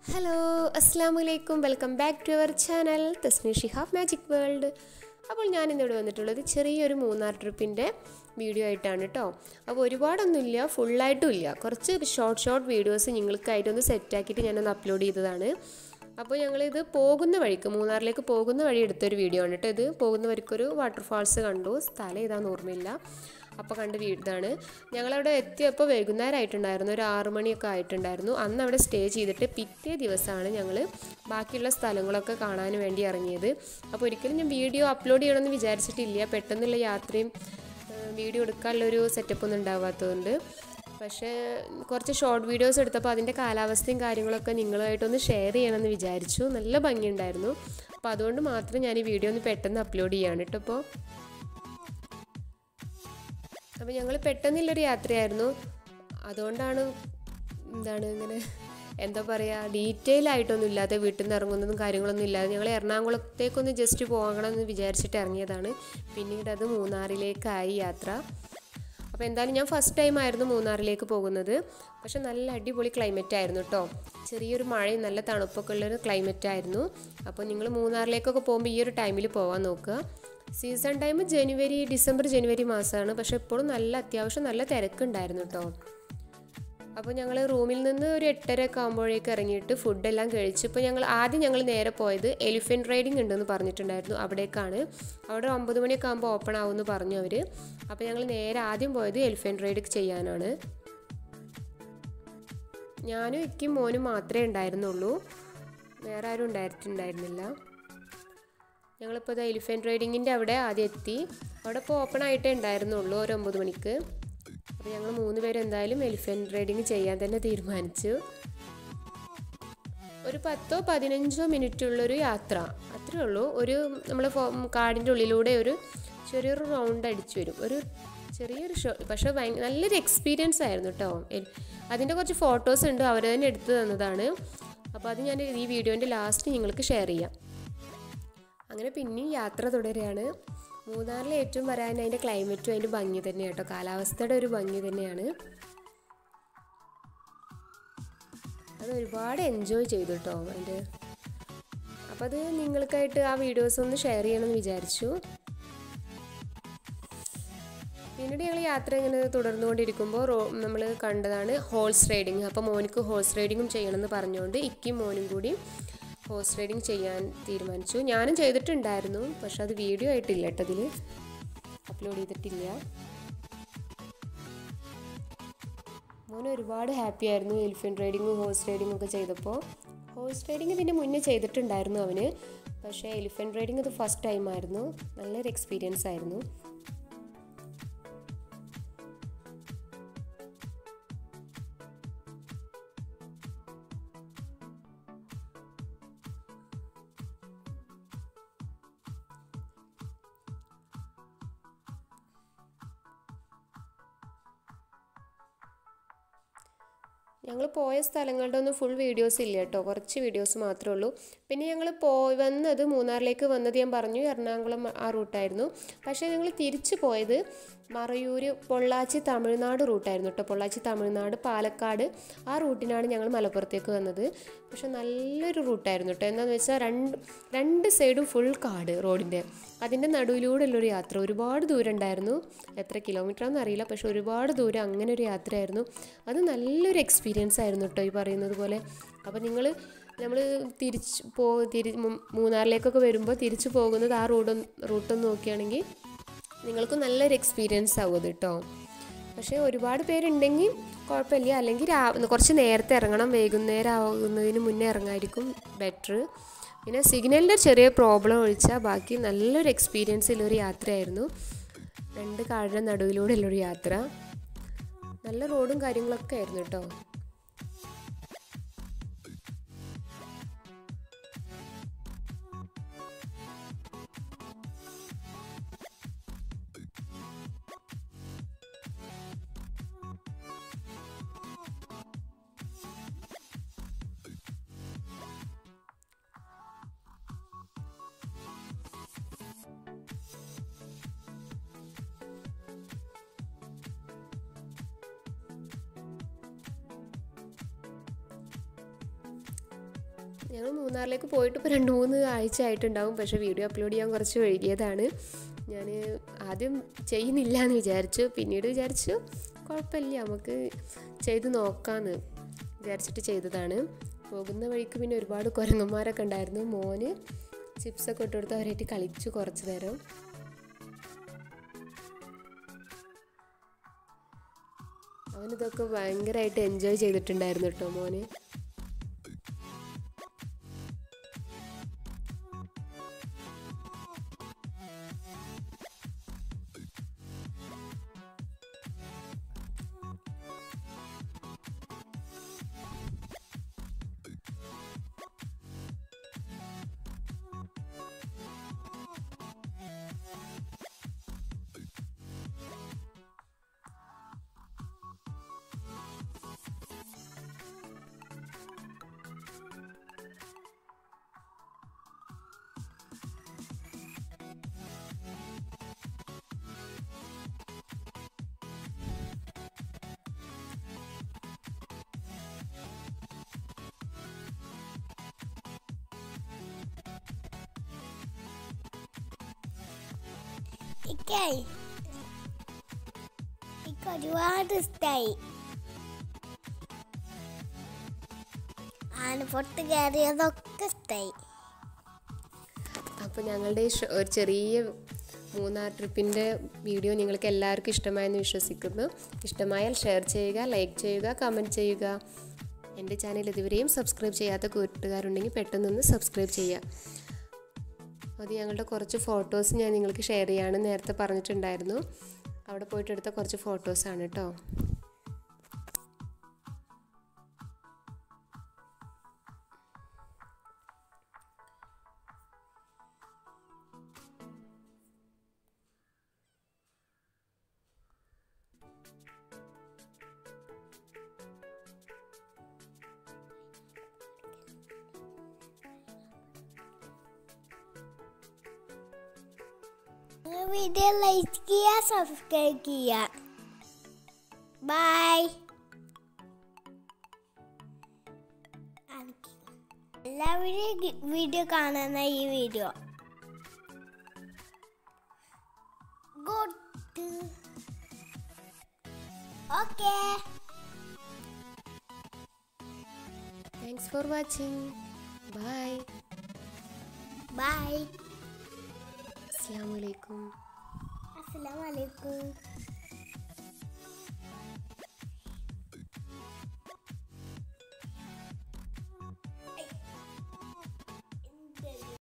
hello അസ്സാം വലൈക്കും welcome back to our channel Tasmi Shihab magic world അപ്പോൾ ഞാൻ ഇന്നിവിടെ വന്നിട്ടുള്ളത് ചെറിയൊരു മൂന്നാർ ട്രിപ്പിൻ്റെ വീഡിയോ ആയിട്ടാണ് കേട്ടോ അപ്പോൾ ഒരുപാടൊന്നുമില്ല ഫുള്ളായിട്ടും ഇല്ല കുറച്ച് ഷോർട്ട് ഷോർട്ട് വീഡിയോസ് നിങ്ങൾക്കായിട്ടൊന്ന് സെറ്റാക്കിയിട്ട് ഞാനൊന്ന് അപ്ലോഡ് ചെയ്തതാണ് അപ്പോൾ ഞങ്ങളിത് പോകുന്ന വഴിക്ക് മൂന്നാറിലേക്ക് പോകുന്ന വഴി എടുത്തൊരു വീഡിയോ ആണ് കേട്ടോ ഇത് പോകുന്ന വഴിക്കൊരു വാട്ടർഫാൾസ് കണ്ടു സ്ഥലം ഏതാണെന്ന് ഓർമ്മയില്ല അപ്പോൾ കണ്ട് വീടാണ് ഞങ്ങളവിടെ എത്തിയപ്പോൾ വൈകുന്നേരം ആയിട്ടുണ്ടായിരുന്നു ഒരു ആറു മണിയൊക്കെ ആയിട്ടുണ്ടായിരുന്നു അന്ന് അവിടെ സ്റ്റേ ചെയ്തിട്ട് പിറ്റേ ദിവസമാണ് ഞങ്ങൾ ബാക്കിയുള്ള സ്ഥലങ്ങളൊക്കെ കാണാൻ വേണ്ടി ഇറങ്ങിയത് അപ്പോൾ ഒരിക്കലും ഞാൻ വീഡിയോ അപ്ലോഡ് ചെയ്യണമെന്ന് വിചാരിച്ചിട്ടില്ല പെട്ടെന്നുള്ള യാത്രയും ഏഹ്, വീഡിയോ എടുക്കാനുള്ളൊരു സെറ്റപ്പ് ഒന്നും ഉണ്ടാവാത്തതുകൊണ്ട് പക്ഷേ കുറച്ച് ഷോർട്ട് വീഡിയോസ് എടുത്തപ്പോൾ അതിൻ്റെ കാലാവസ്ഥയും കാര്യങ്ങളൊക്കെ നിങ്ങളുമായിട്ടൊന്ന് ഷെയർ ചെയ്യണമെന്ന് വിചാരിച്ചു നല്ല ഭംഗിയുണ്ടായിരുന്നു അപ്പോൾ അതുകൊണ്ട് മാത്രം ഞാൻ ഈ വീഡിയോ ഒന്ന് പെട്ടെന്ന് അപ്ലോഡ് ചെയ്യാണ് കേട്ടോ ഇപ്പോൾ അപ്പോൾ ഞങ്ങൾ പെട്ടെന്നുള്ളൊരു യാത്രയായിരുന്നു അതുകൊണ്ടാണ് എന്താണ് ഇങ്ങനെ എന്താ പറയുക ഡീറ്റെയിൽ ആയിട്ടൊന്നും ഇല്ലാതെ വീട്ടിൽ നിന്ന് ഇറങ്ങുന്നതും കാര്യങ്ങളൊന്നും ഇല്ലാതെ ഞങ്ങൾ എറണാകുളത്തേക്കൊന്ന് ജസ്റ്റ് പോകണമെന്ന് വിചാരിച്ചിട്ട് ഇറങ്ങിയതാണ് പിന്നീട് അത് മൂന്നാറിലേക്കായി യാത്ര അപ്പോൾ എന്തായാലും ഞാൻ ഫസ്റ്റ് ടൈം ആയിരുന്നു മൂന്നാറിലേക്ക് പോകുന്നത് പക്ഷെ നല്ല അടിപൊളി ക്ലൈമറ്റ് ആയിരുന്നു കേട്ടോ ചെറിയൊരു മഴയും നല്ല തണുപ്പൊക്കെ ഉള്ളൊരു ക്ലൈമറ്റ് ആയിരുന്നു അപ്പോൾ നിങ്ങൾ മൂന്നാറിലേക്കൊക്കെ പോകുമ്പോൾ ഈ ഒരു ടൈമിൽ പോകാൻ നോക്കുക സീസൺ ടൈം ജനുവരി ഡിസംബർ ജനുവരി മാസമാണ് പക്ഷെ ഇപ്പോഴും നല്ല അത്യാവശ്യം നല്ല തിരക്കുണ്ടായിരുന്നു കേട്ടോ അപ്പോൾ ഞങ്ങൾ റൂമിൽ നിന്ന് ഒരു എട്ടര ഒക്കെ ആകുമ്പോഴേക്ക് ഇറങ്ങിയിട്ട് ഫുഡെല്ലാം കഴിച്ചു ഇപ്പോൾ ഞങ്ങൾ ആദ്യം ഞങ്ങൾ നേരെ പോയത് എലിഫൻറ്റ് റൈഡിങ് ഉണ്ടെന്ന് പറഞ്ഞിട്ടുണ്ടായിരുന്നു അവിടേക്കാണ് അവിടെ ഒമ്പത് മണിയൊക്കെ ആകുമ്പോൾ ഓപ്പൺ ആവുമെന്ന് പറഞ്ഞു അവർ അപ്പോൾ ഞങ്ങൾ നേരെ ആദ്യം പോയത് എലിഫൻറ്റ് റൈഡ് ചെയ്യാനാണ് ഞാനും ഇക്കും മോനും മാത്രമേ ഉണ്ടായിരുന്നുള്ളൂ വേറെ ആരും ഉണ്ടായിട്ടുണ്ടായിരുന്നില്ല ഞങ്ങളിപ്പോൾ ഇത് എലിഫൻറ്റ് റൈഡിങ്ങിൻ്റെ അവിടെ ആദ്യം എത്തി അവിടെ ഇപ്പോൾ ഓപ്പൺ ആയിട്ടേ ഉണ്ടായിരുന്നുള്ളൂ ഒരു ഒമ്പത് മണിക്ക് അപ്പോൾ ഞങ്ങൾ മൂന്ന് പേര് എന്തായാലും എലിഫൻറ്റ് റൈഡിങ് ചെയ്യാൻ തന്നെ തീരുമാനിച്ചു ഒരു പത്തോ പതിനഞ്ചോ മിനിറ്റ് ഉള്ളൊരു യാത്ര അത്രേ ഉള്ളൂ ഒരു നമ്മൾ കാടിൻ്റെ ഉള്ളിലൂടെ ഒരു ചെറിയൊരു റൗണ്ട് അടിച്ചു വരും ഒരു ചെറിയൊരു ഷോ പക്ഷേ ഭയങ്കര നല്ലൊരു എക്സ്പീരിയൻസ് ആയിരുന്നു കേട്ടോ എൽ- അതിൻ്റെ കുറച്ച് ഫോട്ടോസ് ഉണ്ട് അവർ തന്നെ എടുത്തു തന്നതാണ് അപ്പോൾ അത് ഞാൻ ഈ വീഡിയോൻ്റെ ലാസ്റ്റ് നിങ്ങൾക്ക് ഷെയർ ചെയ്യാം അങ്ങനെ പിന്നെയും യാത്ര തുടരുകയാണ് മൂന്നാറിൽ ഏറ്റവും വരാൻ അതിൻ്റെ ക്ലൈമറ്റും അതിൻ്റെ ഭംഗി തന്നെയാണ് കേട്ടോ കാലാവസ്ഥയുടെ ഒരു ഭംഗി തന്നെയാണ് അത് ഒരുപാട് എൻജോയ് ചെയ്തു കേട്ടോ അതിൻ്റെ അപ്പോൾ അത് നിങ്ങൾക്കായിട്ട് ആ വീഡിയോസ് ഒന്ന് ഷെയർ ചെയ്യണമെന്ന് വിചാരിച്ചു പിന്നീട് ഞങ്ങൾ യാത്ര ഇങ്ങനെ തുടർന്നുകൊണ്ടിരിക്കുമ്പോൾ റോ നമ്മൾ കണ്ടതാണ് ഹോഴ്സ് റൈഡിങ് അപ്പോൾ മോനിക്ക് ഹോഴ്സ് റൈഡിങ്ങും ചെയ്യണമെന്ന് പറഞ്ഞുകൊണ്ട് ഇക്കും മോനും കൂടി ഹോഴ്സ് റൈഡിങ് ചെയ്യാൻ തീരുമാനിച്ചു ഞാനും ചെയ്തിട്ടുണ്ടായിരുന്നു പക്ഷെ അത് വീഡിയോ ആയിട്ടില്ല കേട്ടോ അതിൽ അപ്ലോഡ് ചെയ്തിട്ടില്ല മോൻ ഒരുപാട് ഹാപ്പി ആയിരുന്നു എലിഫൻറ്റ് റൈഡിങ്ങും ഹോഴ്സ് റൈഡിങ്ങും ഒക്കെ ചെയ്തപ്പോൾ ഹോഴ്സ് റൈഡിങ് ഇതിൻ്റെ മുന്നേ ചെയ്തിട്ടുണ്ടായിരുന്നു അവന് പക്ഷേ എലിഫൻറ്റ് റൈഡിങ് ഇത് ഫസ്റ്റ് ടൈം ആയിരുന്നു നല്ലൊരു എക്സ്പീരിയൻസ് ആയിരുന്നു ഞങ്ങൾ പോയ സ്ഥലങ്ങളുടെ ഒന്നും ഫുൾ വീഡിയോസ് ഇല്ല കേട്ടോ കുറച്ച് വീഡിയോസ് മാത്രമേ ഉള്ളൂ പിന്നെ ഞങ്ങൾ പോയി വന്നത് മൂന്നാറിലേക്ക് വന്നത് ഞാൻ പറഞ്ഞു എറണാകുളം ആ റൂട്ടായിരുന്നു പക്ഷേ ഞങ്ങൾ തിരിച്ചു പോയത് മറയൂര് പൊള്ളാച്ചി തമിഴ്നാട് റൂട്ടായിരുന്നു കേട്ടോ പൊള്ളാച്ചി തമിഴ്നാട് പാലക്കാട് ആ റൂട്ടിനാണ് ഞങ്ങൾ മലപ്പുറത്തേക്ക് വന്നത് പക്ഷെ നല്ലൊരു റൂട്ടായിരുന്നു കേട്ടോ എന്താണെന്ന് വെച്ചാൽ രണ്ട് രണ്ട് സൈഡും ഫുൾ കാട് റോഡിൻ്റെ അതിൻ്റെ നടുവിലൂടെ ഉള്ളൊരു യാത്ര ഒരുപാട് ദൂരം ഉണ്ടായിരുന്നു എത്ര കിലോമീറ്റർ ആണെന്ന് അറിയില്ല പക്ഷെ ഒരുപാട് ദൂരം അങ്ങനെ ഒരു യാത്രയായിരുന്നു അത് നല്ലൊരു എക്സ്പീരിയൻസ് ആയിരുന്നു കേട്ടോ ഈ പറയുന്നത് പോലെ അപ്പോൾ നിങ്ങൾ നമ്മൾ തിരിച്ച് പോ തിരി മു- മൂന്നാറിലേക്കൊക്കെ വരുമ്പോൾ തിരിച്ചു പോകുന്നത് ആ റൂട്ട് റൂട്ടൊന്ന് നോക്കുകയാണെങ്കിൽ നിങ്ങൾക്ക് നല്ലൊരു എക്സ്പീരിയൻസ് ആവും അത് കേട്ടോ പക്ഷേ ഒരുപാട് പേരുണ്ടെങ്കിൽ കുഴപ്പമില്ല അല്ലെങ്കിൽ രാ കുറച്ച് നേരത്തെ ഇറങ്ങണം വൈകുന്നേരം ആകുന്നതിന് മുന്നേ ഇറങ്ങായിരിക്കും ബെറ്റർ പിന്നെ സിഗ്നലിൻ്റെ ചെറിയ പ്രോബ്ലം ഒഴിച്ചാൽ ബാക്കി നല്ലൊരു എക്സ്പീരിയൻസ് ഉള്ളൊരു യാത്രയായിരുന്നു രണ്ട് കാടിൻ്റെ നടുവിലൂടെ ഉള്ളൊരു യാത്ര നല്ല റോഡും കാര്യങ്ങളൊക്കെ ആയിരുന്നു കേട്ടോ ഞങ്ങൾ മൂന്നാറിലേക്ക് പോയിട്ട് ഇപ്പോൾ രണ്ട് മൂന്ന് ആഴ്ച ആയിട്ടുണ്ടാവും പക്ഷേ വീഡിയോ അപ്ലോഡ് ചെയ്യാൻ കുറച്ച് വൈകിയതാണ് ഞാൻ ആദ്യം ചെയ്യുന്നില്ല എന്ന് വിചാരിച്ചു പിന്നീട് വിചാരിച്ചു കുഴപ്പമില്ല നമുക്ക് ചെയ്ത് നോക്കാമെന്ന് വിചാരിച്ചിട്ട് ചെയ്തതാണ് പോകുന്ന വഴിക്ക് പിന്നെ ഒരുപാട് കുരങ്ങന്മാരൊക്കെ ഉണ്ടായിരുന്നു മോന് ചിപ്സൊക്കെ ഇട്ടെടുത്ത് അവരായിട്ട് കളിച്ചു കുറച്ച് നേരം അവനിതൊക്കെ ഭയങ്കരമായിട്ട് എൻജോയ് ചെയ്തിട്ടുണ്ടായിരുന്നു കേട്ടോ മോന് ഇക്കേ എനിക്ക് ഒരുപാട് ഇഷ്ടായി ആനപ്പൊട്ട് കയറിയതൊക്കെ ഇഷ്ടായി അപ്പോൾ ഞങ്ങളുടെ ഈ ഷോ- ഒരു ചെറിയ മൂന്നാർ ട്രിപ്പിൻ്റെ വീഡിയോ നിങ്ങൾക്ക് എല്ലാവർക്കും ഇഷ്ടമായെന്ന് വിശ്വസിക്കുന്നു ഇഷ്ടമായാൽ ഷെയർ ചെയ്യുക ലൈക്ക് ചെയ്യുക കമൻറ്റ് ചെയ്യുക എൻ്റെ ചാനൽ ഇതുവരെയും സബ്സ്ക്രൈബ് ചെയ്യാത്ത കൂട്ടുകാരുണ്ടെങ്കിൽ പെട്ടെന്നൊന്ന് സബ്സ്ക്രൈബ് ചെയ്യുക അത് ഞങ്ങളുടെ കുറച്ച് ഫോട്ടോസ് ഞാൻ നിങ്ങൾക്ക് ഷെയർ ചെയ്യാമെന്ന് നേരത്തെ പറഞ്ഞിട്ടുണ്ടായിരുന്നു അവിടെ പോയിട്ട് എടുത്ത കുറച്ച് ഫോട്ടോസാണ് കേട്ടോ വീഡിയോ ലൈക്ക് ചെയ്യുക സബ്സ്ക്രൈബ് ചെയ്യുക ബൈ എല്ലാവരും വീഡിയോ കാണുന്ന ഈ video good okay thanks for watching bye bye അസ്സാം വലൈക്കും അസ്സലാമു അലൈക്കും